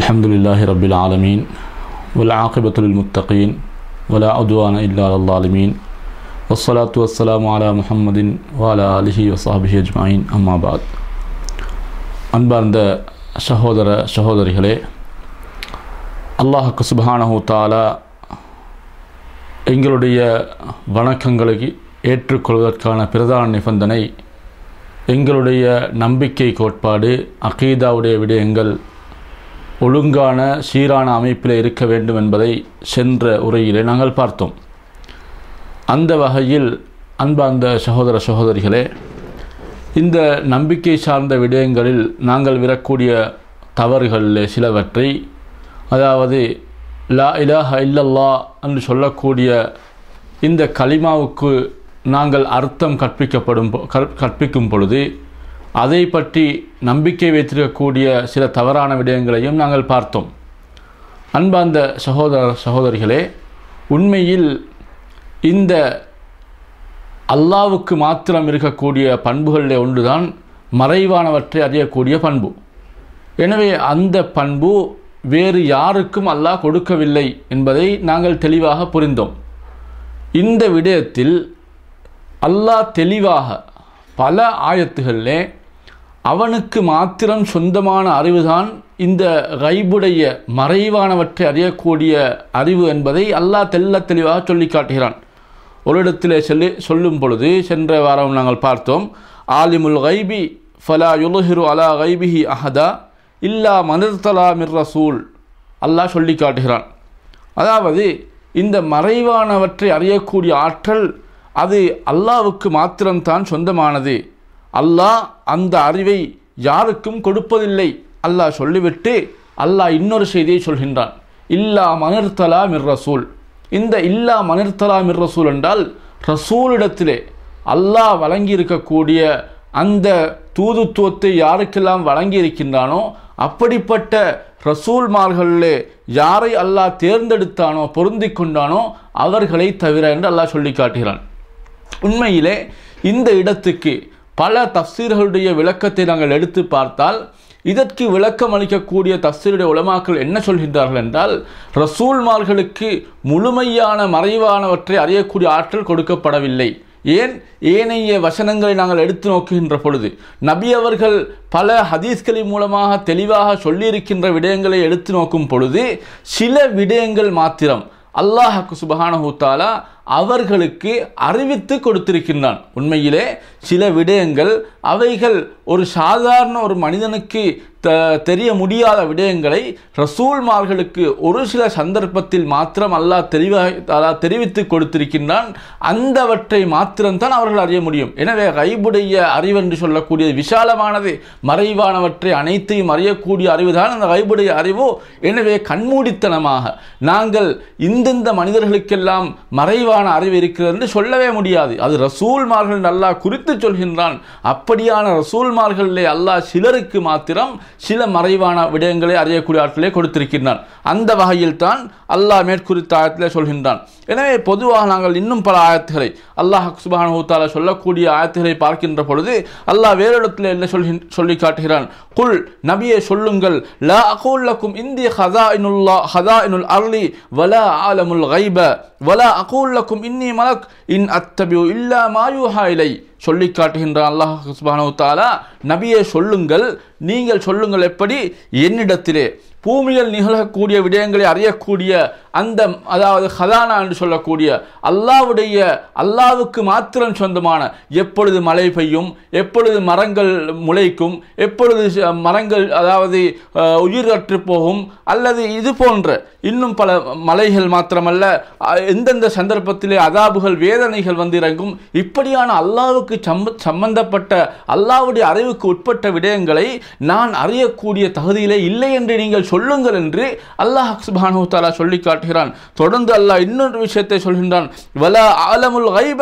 الحمد لله رب العالمين والعاقبة للمتقين ولا عدوان إلا على الظالمين والصلاة والسلام على محمد وعلى آله وصحبه أجمعين أما بعد அன்பார்ந்த சகோதர சகோதரிகளே அல்லாஹுக்கு சுபஹானஹு தாலா எங்களுடைய வணக்கங்களை ஏற்றுக்கொள்வதற்கான பிரதான நிபந்தனை எங்களுடைய நம்பிக்கை கோட்பாடு அகீதாவுடைய விடயங்கள் ஒழுங்கான சீரான அமைப்பில் இருக்க வேண்டும் என்பதை சென்ற உரையிலே நாங்கள் பார்த்தோம் அந்த வகையில் அன்பார்ந்த சகோதர சகோதரிகளே இந்த நம்பிக்கை சார்ந்த விடயங்களில் நாங்கள் விடக்கூடிய தவறுகளில் சிலவற்றை அதாவது லா இலாஹ இல்லல்லா என்று சொல்லக்கூடிய இந்த கலிமாவுக்கு நாங்கள் அர்த்தம் கற்பிக்கப்படும் பொ- கற்- கற்பிக்கும் பொழுது அதை பற்றி நம்பிக்கை வைத்திருக்கக்கூடிய சில தவறான விடயங்களையும் நாங்கள் பார்த்தோம் அன்பார்ந்த சகோதர சகோதரிகளே உண்மையில் இந்த அல்லாவுக்கு மாத்திரம் இருக்கக்கூடிய பண்புகளில் ஒன்றுதான் மறைவானவற்றை அறியக்கூடிய பண்பு எனவே அந்த பண்பு வேறு யாருக்கும் அல்லாஹ் கொடுக்கவில்லை என்பதை நாங்கள் தெளிவாக புரிந்தோம் இந்த விடயத்தில் அல்லாஹ் தெளிவாக பல ஆயத்துகளிலே அவனுக்கு மாத்திரம் சொந்தமான அறிவுதான் இந்த கைபுடைய மறைவானவற்றை அறியக்கூடிய அறிவு என்பதை அல்லாஹ் தெல்ல தெளிவாக சொல்லி காட்டுகிறான் ஒரு இடத்திலே சொல்லி சொல்லும் பொழுது சென்ற வாரம் நாங்கள் பார்த்தோம் ஆலிமுல் கைபி ஃபலா யுலுஹிரு அலா கைபிஹி அஹதா இல்லா மனிர்தலா மிர் ரசூல் அல்லாஹ் சொல்லி காட்டுகிறான் அதாவது இந்த மறைவானவற்றை அறியக்கூடிய ஆற்றல் அது அல்லாவுக்கு மாத்திரம்தான் சொந்தமானது அல்லாஹ் அந்த அறிவை யாருக்கும் கொடுப்பதில்லை அல்லாஹ் சொல்லிவிட்டு அல்லாஹ் இன்னொரு செய்தியை சொல்கின்றான் இல்லா மனிர்தலா மிர் ரசூல் இந்த இல்லா மனிர்தலா மிர் ரசூல் என்றால் ரசூலிடத்திலே அல்லாஹ் வழங்கியிருக்கக்கூடிய அந்த தூதுத்துவத்தை யாருக்கெல்லாம் வழங்கி இருக்கின்றானோ அப்படிப்பட்ட ரசூல்மார்களிலே யாரை அல்லாஹ் தேர்ந்தெடுத்தானோ பொருந்தி கொண்டானோ அவர்களை தவிர என்று அல்லாஹ் சொல்லி காட்டுகிறான் உண்மையிலே இந்த இடத்துக்கு பல தஃசீர்களுடைய விளக்கத்தை நாங்கள் எடுத்து பார்த்தால் இதற்கு விளக்கம் அளிக்கக்கூடிய தஃசீருடைய உலமாக்கள் என்ன சொல்கின்றார்கள் என்றால் ரசூல்மார்களுக்கு முழுமையான மறைவானவற்றை அறியக்கூடிய ஆற்றல் கொடுக்கப்படவில்லை ஏன் ஏனைய வசனங்களை நாங்கள் எடுத்து நோக்குகின்ற பொழுது நபி அவர்கள் பல ஹதீஸ்களின் மூலமாக தெளிவாக சொல்லியிருக்கின்ற விடயங்களை எடுத்து நோக்கும் பொழுது சில விடயங்கள் மாத்திரம் அல்லாஹுக்கு சுபஹானஹு தஆலா அவர்களுக்கு அறிவித்து கொடுத்திருக்கின்றான் உண்மையிலே சில விடயங்கள் அவைகள் ஒரு சாதாரண ஒரு மனிதனுக்கு த தெரிய முடியாத விடயங்களை ரசூல்மார்களுக்கு ஒரு சில சந்தர்ப்பத்தில் மாத்திரம் அல்லாஹ் தெளிவாக அல்லாஹ் தெரிவித்து கொடுத்திருக்கின்றான் அந்தவற்றை மாத்திரம்தான் அவர்கள் அறிய முடியும் எனவே கைபுடைய அறிவென்று சொல்லக்கூடிய விசாலமானது மறைவானவற்றை அனைத்தையும் அறியக்கூடிய அறிவுதான் அந்த கைபுடைய அறிவு எனவே கண்மூடித்தனமாக நாங்கள் இந்தந்த மனிதர்களுக்கெல்லாம் மறைவான அறிவு இருக்கிறது என்று சொல்லவே முடியாது அது ரசூல்மார்கள் அல்லாஹ் குறித்து சொல்கின்றான் அப்படியான ரசூல்மார்களிலே அல்லாஹ் சிலருக்கு மாத்திரம் சில மறைவான விடயங்களை அறியக்கூடிய ஆற்றலை கொடுத்திருக்கின்றான் அந்த வகையில் தான் அல்லாஹ் மேற்குறித்த ஆயத்திலே சொல்கின்றான் எனவே பொதுவாக நாங்கள் இன்னும் பல ஆயத்துகளை அல்லாஹ் சுபானு தாலா சொல்லக்கூடிய ஆயத்துகளை பார்க்கின்ற பொழுது அல்லாஹ் வேறு இடத்துல என்ன சொல்கின் சொல்லி காட்டுகிறான் குல் நபியே சொல்லுங்கள் லா அகூல்லக்கும் இந்திய ஹதா இனுல்லா ஹதா இனுல் அர்லி வலா ஆலமுல் கைப வலா அகூல்லக்கும் இன்னி மலக் இன் அத்தபியு இல்லா மாயூஹா இலை சொல்லி காட்டுகின்றான் அல்லாஹ் சுப்ஹானஹு தஆலா நபியே சொல்லுங்கள் நீங்கள் சொல்லுங்கள் எப்படி என்னிடத்திலே பூமியில் நிகழக்கூடிய விடயங்களை அறியக்கூடிய அந்த அதாவது ஹதானா என்று சொல்லக்கூடிய அல்லாவுடைய அல்லாவுக்கு மாத்திரம் சொந்தமான எப்பொழுது மழை பெய்யும் எப்பொழுது மரங்கள் முளைக்கும் எப்பொழுது ச- மரங்கள் அதாவது அஹ், உயிரற்று போகும் அல்லது இது போன்ற இன்னும் பல மலைகள் மாத்திரமல்ல அஹ், எந்தெந்த சந்தர்ப்பத்திலே அதாபுகள் வேதனைகள் வந்து இறங்கும் இப்படியான அல்லாவுக்கு சம்ப சம்பந்தப்பட்ட அல்லாவுடைய அறிவுக்கு உட்பட்ட விடயங்களை நான் அறியக்கூடிய தகுதியிலே இல்லை என்று நீங்கள் சொல்லுங்கள் என்று அல்லாஹ் சுப்ஹானஹு தஆலா சொல்லி காட்டுகிறான் தொடர்ந்து அல்லாஹ் இன்னொரு விஷயத்தை சொல்கின்றான் வலா ஆலமுல் கைப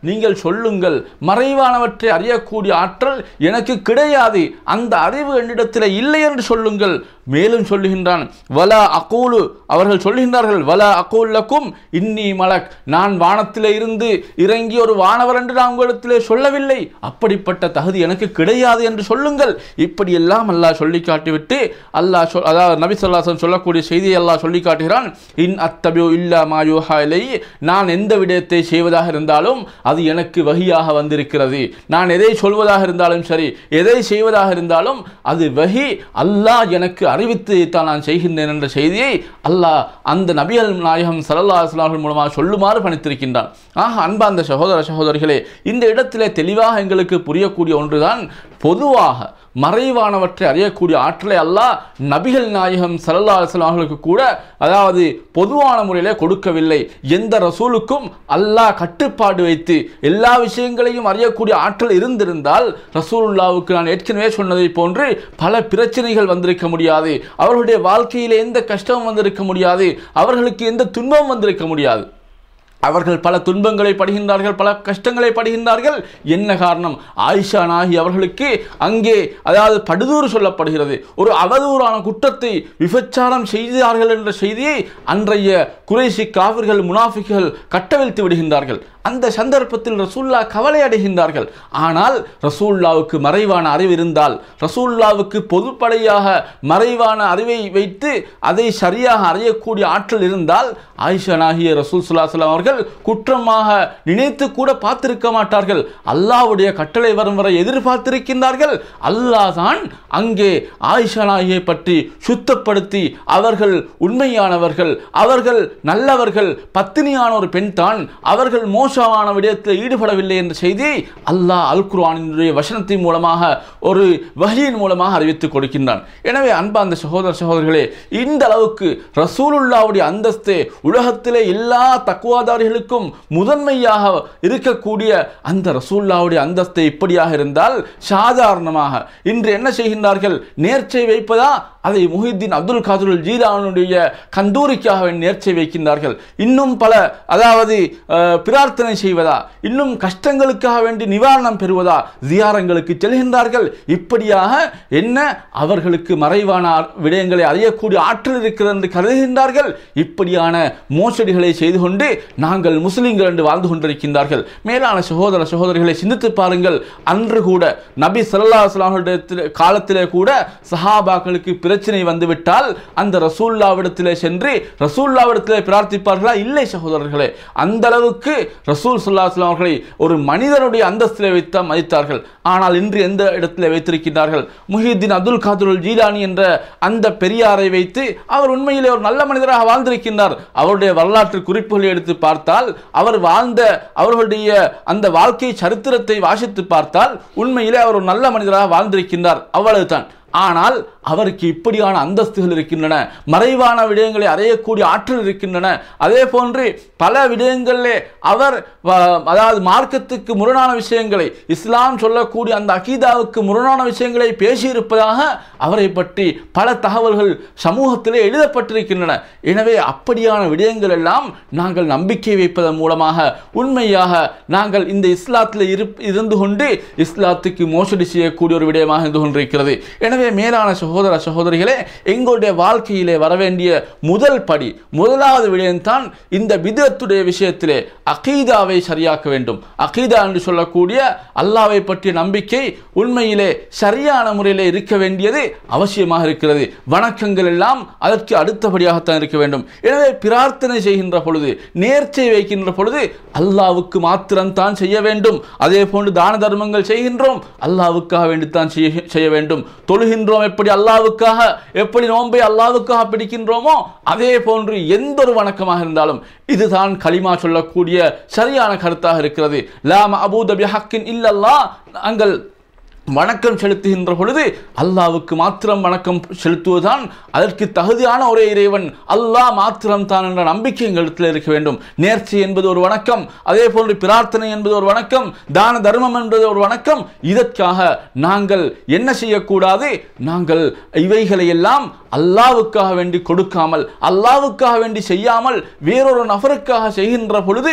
நீங்கள் சொல்லுங்கள் மறைவானவற்றை அறியக்கூடிய ஆற்றல் எனக்கு கிடையாது அந்த அறிவு என்னிடத்தில் இல்லை என்று சொல்லுங்கள் மேலும் சொல்லுகின்றான் வலா அகூலு அவர்கள் சொல்லுகின்றார்கள் வலா அகூல்லக்கும் இன்னி மலக் நான் வானத்திலே இருந்து இறங்கி ஒரு வானவர் என்று நான் உங்களிடத்திலே சொல்லவில்லை அப்படிப்பட்ட தகுதி எனக்கு கிடையாது என்று சொல்லுங்கள் இப்படி எல்லாம் அல்லாஹ் சொல்லி காட்டிவிட்டு அல்லாஹ் சொல் அதாவது நபி சொல்லாசன் சொல்லக்கூடிய செய்தியை அல்லாஹ் சொல்லி காட்டுகிறான் இன் அத்தபியோ இல்லா மாயோஹா இலை நான் எந்த விடயத்தை செய்வதாக இருந்தாலும் அது எனக்கு வகியாக வந்திருக்கிறது நான் எதை சொல்வதாக இருந்தாலும் சரி எதை செய்வதாக இருந்தாலும் அது வகி அல்லாஹ் எனக்கு அறிவித்து தான் நான் செய்கின்றேன் என்ற செய்தியை அல்லாஹ் அந்த நபிகள் நாயகம் சல்லா அஸ்லார்கள் மூலமாக சொல்லுமாறு பணித்திருக்கின்றான் ஆக அன்பா அந்த சகோதர சகோதரிகளே இந்த இடத்திலே தெளிவாக எங்களுக்கு புரியக்கூடிய ஒன்றுதான் பொதுவாக மறைவானவற்றை அறியக்கூடிய ஆற்றலை அல்லாஹ் நபிகள் நாயகம் சல்லா அலுவலாங்களுக்கு கூட அதாவது பொதுவான முறையிலே கொடுக்கவில்லை எந்த ரசூலுக்கும் அல்லாஹ் கட்டுப்பாடு வைத்து எல்லா விஷயங்களையும் அறியக்கூடிய ஆற்றல் இருந்திருந்தால் ரசூலுல்லாவுக்கு நான் ஏற்கனவே சொன்னதை போன்று பல பிரச்சனைகள் வந்திருக்க முடியாது அவர்களுடைய வாழ்க்கையில் எந்த கஷ்டமும் வந்திருக்க முடியாது அவர்களுக்கு எந்த துன்பமும் வந்திருக்க முடியாது அவர்கள் பல துன்பங்களை படுகின்றார்கள் பல கஷ்டங்களை படுகின்றார்கள் என்ன காரணம் ஆயிஷா நாகி அவர்களுக்கு அங்கே அதாவது படுதூறு சொல்லப்படுகிறது ஒரு அவதூறான குற்றத்தை விபச்சாரம் செய்தார்கள் என்ற செய்தியை அன்றைய குறைசி காவிர்கள் முனாஃபிக்கள் கட்டவிழ்த்து விடுகின்றார்கள் அந்த சந்தர்ப்பத்தில் ரசூல்லா கவலை அடைகின்றார்கள் ஆனால் ரசூல்லாவுக்கு மறைவான அறிவு இருந்தால் ரசூல்லாவுக்கு பொதுப்படையாக மறைவான அறிவை வைத்து அதை சரியாக அறியக்கூடிய ஆற்றல் இருந்தால் ஆயிஷனாகிய ரசூல் சுல்லாஸ்லாம் அவர்கள் குற்றமாக நினைத்து கூட பார்த்திருக்க மாட்டார்கள் அல்லாவுடைய கட்டளை வரும் வரை எதிர்பார்த்திருக்கின்றார்கள் அல்லாஹ் தான் அங்கே ஆயிஷனாகியை பற்றி சுத்தப்படுத்தி அவர்கள் உண்மையானவர்கள் அவர்கள் நல்லவர்கள் பத்தினியான ஒரு பெண் தான் அவர்கள் மோசமான விடயத்தில் ஈடுபடவில்லை என்ற செய்தியை அல்லாஹ் அல் குர்ஆனினுடைய வசனத்தின் மூலமாக ஒரு வகையின் மூலமாக அறிவித்துக் கொடுக்கின்றான் எனவே அன்பா அந்த சகோதர சகோதரர்களே இந்த அளவுக்கு ரசூலுல்லாவுடைய அந்தஸ்து உலகத்திலே எல்லா தக்குவாதாரிகளுக்கும் முதன்மையாக இருக்கக்கூடிய அந்த ரசூல்லாவுடைய அந்தஸ்து இப்படியாக இருந்தால் சாதாரணமாக இன்று என்ன செய்கின்றார்கள் நேர்ச்சை வைப்பதா அதை முஹித்தீன் அப்துல் காதுல் ஜீலானுடைய கந்தூரிக்காக நேர்ச்சை வைக்கின்றார்கள் இன்னும் பல அதாவது அஹ், பிரார்த்தனை செய்வதா இன்னும் கஷ்டங்களுக்காக வேண்டி நிவாரணம் பெறுவதா ஜியாரங்களுக்கு செல்கின்றார்கள் இப்படியாக என்ன அவர்களுக்கு மறைவான ஆ- விடயங்களை அறியக்கூடிய ஆற்றல் இருக்கிறது என்று கருதுகின்றார்கள் இப்படியான மோசடிகளை செய்து கொண்டு நாங்கள் முஸ்லிம்கள் என்று வாழ்ந்து கொண்டிருக்கின்றார்கள் மேலான சகோதர சகோதரிகளை சிந்தித்து பாருங்கள் அன்று கூட நபி ஸல்லல்லாஹு அலைஹி வஸல்லம் காலத்திலே கூட சஹாபாக்களுக்கு பிரச்சனை வந்துவிட்டால் அந்த ரசூல்லாவிடத்திலே சென்று ரசூல்லாவிடத்திலே பிரார்த்திப்பார்களா இல்லை சகோதரர்களே அந்த அளவுக்கு ரசூல் ஸல்லல்லாஹு அலைஹி வஸல்லம் அவர்களை ஒரு மனிதனுடைய அந்தஸ்திலே வைத்து மதித்தார்கள் ஆனால் இன்று எந்த இடத்திலே வைத்திருக்கின்றார்கள் முஹித்தீன் அப்துல் காதுல் ஜீலானி என்ற அந்த பெரியாரை வைத்து அவர் உண்மையிலே ஒரு நல்ல மனிதராக வாழ்ந்திருக்கின்றார் அவருடைய வரலாற்று குறிப்புகளை எடுத்து பார்த்தால் அவர் வாழ்ந்த அவர்களுடைய அந்த வாழ்க்கை சரித்திரத்தை வாசித்து பார்த்தால் உண்மையிலே அவர் ஒரு நல்ல மனிதராக வாழ்ந்திருக்கின்றார் அவ்வளவுதான் ஆனால் அவருக்கு இப்படியான அந்தஸ்துகள் இருக்கின்றன மறைவான விடயங்களை அறியக்கூடிய ஆற்றல் இருக்கின்றன அதே போன்று பல விடயங்களிலே அவர் வ- அதாவது மார்க்கத்துக்கு முரணான விஷயங்களை இஸ்லாம் சொல்லக்கூடிய அந்த அகீதாவுக்கு முரணான விஷயங்களை பேசியிருப்பதாக அவரை பற்றி பல தகவல்கள் சமூகத்திலே எழுதப்பட்டிருக்கின்றன எனவே அப்படியான விடயங்கள் எல்லாம் நாங்கள் நம்பிக்கை வைப்பதன் மூலமாக உண்மையாக நாங்கள் இந்த இஸ்லாத்தில் இரு இருந்து கொண்டு இஸ்லாத்துக்கு மோசடி செய்யக்கூடிய ஒரு விடயமாக இருந்து கொண்டிருக்கிறது எனவே மேலான சகோதர சகோதரிகளே எங்களுடைய வாழ்க்கையிலே வரவேண்டிய முதல் படி முதலாவது விடயம்தான் இந்த பிதத்துடைய விஷயத்திலே அகீதாவை சரியாக்க வேண்டும் அகீதா என்று சொல்லக்கூடிய அல்லாவை பற்றிய நம்பிக்கை உண்மையிலே சரியான முறையிலே இருக்க வேண்டியது அவசியமாக இருக்கிறது வணக்கங்கள் எல்லாம் அதற்கு அடுத்தபடியாகத்தான் இருக்க வேண்டும் எனவே பிரார்த்தனை செய்கின்ற பொழுது நேர்ச்சை வைக்கின்ற பொழுது அல்லாவுக்கு மாத்திரம்தான் செய்ய வேண்டும் அதே போன்று தான தர்மங்கள் செய்கின்றோம் அல்லாவுக்காக வேண்டித்தான் செய்ய செய்ய வேண்டும் தொழுகின்றோம் எப்படி அல்லாவுக்காக எப்படி நோன்பை அல்லாவுக்காக பிடிக்கின்றோமோ அதே போன்று எந்த ஒரு வணக்கமாக இருந்தாலும் இதுதான் களிமா சொல்லக்கூடிய சரியான கருத்தாக இருக்கிறது லாம் அபூதபி ஹக்கின் இல்லல்லா நாங்கள் வணக்கம் செலுத்துகின்ற பொழுது அல்லாவுக்கு மாத்திரம் வணக்கம் செலுத்துவதுதான் அதற்கு தகுதியான ஒரே இறைவன் அல்லாஹ் மாத்திரம் தான் என்ற நம்பிக்கை எங்களிடத்தில் இருக்க வேண்டும் நேர்ச்சி என்பது ஒரு வணக்கம் அதே போன்று பிரார்த்தனை என்பது ஒரு வணக்கம் தான தர்மம் என்பது ஒரு வணக்கம் இதற்காக நாங்கள் என்ன செய்யக்கூடாது நாங்கள் இவைகளை எல்லாம் அல்லாவுக்காக வேண்டி கொடுக்காமல் அல்லாவுக்காக வேண்டி செய்யாமல் வேறொரு நபருக்காக செய்கின்ற பொழுது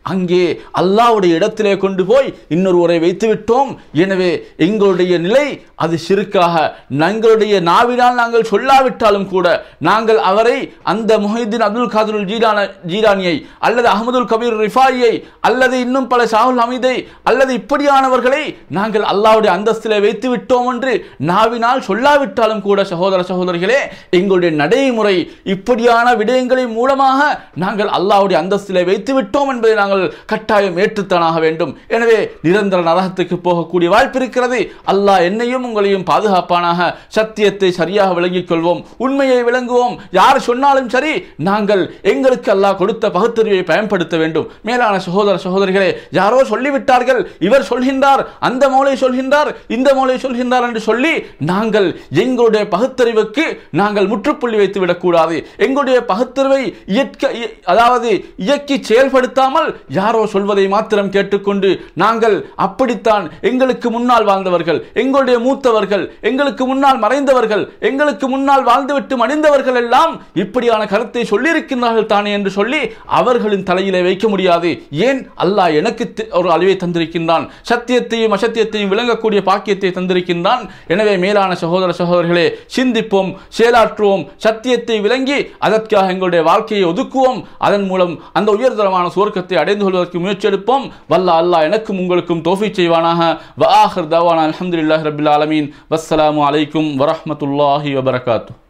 அங்கே அல்லாஹ்வுடைய இடத்திலே கொண்டு போய் இன்னொருவரை வைத்து விட்டோம் எனவே எங்களுடைய நிலை அது சிறுக்காக எங்களுடைய நாவினால் நாங்கள் சொல்லாவிட்டாலும் கூட நாங்கள் அவரை அந்த முஹிதீன் அப்துல் காதருல் ஜீரான ஜீரானியை அல்லது அகமதுல் கபீர் ரிஃபாயியை அல்லது இன்னும் பல ஷாகுல் ஹமீதை அல்லது இப்படியானவர்களை நாங்கள் அல்லாஹ்வுடைய அந்தஸ்திலே வைத்து விட்டோம் என்று நாவினால் சொல்லாவிட்டாலும் கூட சகோதர சகோதரிகளே எங்களுடைய நடைமுறை இப்படியான விடயங்களின் மூலமாக நாங்கள் அல்லாஹ்வுடைய அந்தஸ்திலே வைத்து விட்டோம் என்பதை நாங்கள் கட்டாயம் ஏற்றுத்தானாக வேண்டும் எனவே நிரந்தர நரகத்துக்கு போகக்கூடிய வாய்ப்பு இருக்கிறது அல்லாஹ் என்னையும் உங்களையும் பாதுகாப்பானாக சத்தியத்தை சரியாக விளங்கிக் கொள்வோம் உண்மையை விளங்குவோம் யார் சொன்னாலும் சரி நாங்கள் எங்களுக்கு அல்லாஹ் கொடுத்த பகுத்தறிவை பயன்படுத்த வேண்டும் மேலான சகோதர சகோதரிகளே யாரோ சொல்லிவிட்டார்கள் இவர் சொல்கின்றார் அந்த மௌலை சொல்கின்றார் இந்த மௌலை சொல்கின்றார் என்று சொல்லி நாங்கள் எங்களுடைய பகுத்தறிவுக்கு நாங்கள் முற்றுப்புள்ளி வைத்து விடக்கூடாது எங்களுடைய பகுத்தறிவை இயற்க இய- அதாவது இயக்கி செயல்படுத்தாமல் யாரோ சொல்வதை மாத்திரம் கேட்டுக்கொண்டு நாங்கள் அப்படித்தான் எங்களுக்கு முன்னால் வாழ்ந்தவர்கள் எங்களுடைய மூத்தவர்கள் எங்களுக்கு முன்னால் மறைந்தவர்கள் எங்களுக்கு முன்னால் வாழ்ந்துவிட்டு மடிந்தவர்கள் எல்லாம் இப்படியான கருத்தை சொல்லியிருக்கிறார்கள் தானே என்று சொல்லி அவர்களின் தலையிலே வைக்க முடியாது ஏன் அல்லாஹ் எனக்கு தி- ஒரு அழிவை தந்திருக்கின்றான் சத்தியத்தையும் அசத்தியத்தையும் விளங்கக்கூடிய பாக்கியத்தை தந்திருக்கின்றான் எனவே மேலான சகோதர சகோதரர்களே சிந்திப்போம் செயலாற்றுவோம் சத்தியத்தை விளங்கி அதற்காக எங்களுடைய வாழ்க்கையை ஒதுக்குவோம் அதன் மூலம் அந்த உயர்தரமான சுவர்க்கத்தை அடைந்து கொள்வதற்கு முயற்சி எடுப்போம் வல்ல அல்லாஹ் எனக்கும் உங்களுக்கும் தோஃபி செய்வானாக வஆஹிர் தவானா அல்ஹம்துலில்லாஹி ரபில் ஆலமீன் வஸ்ஸலாமு அலைக்கும் வரஹ்மத்துல்லாஹி வபரகாத்துஹ்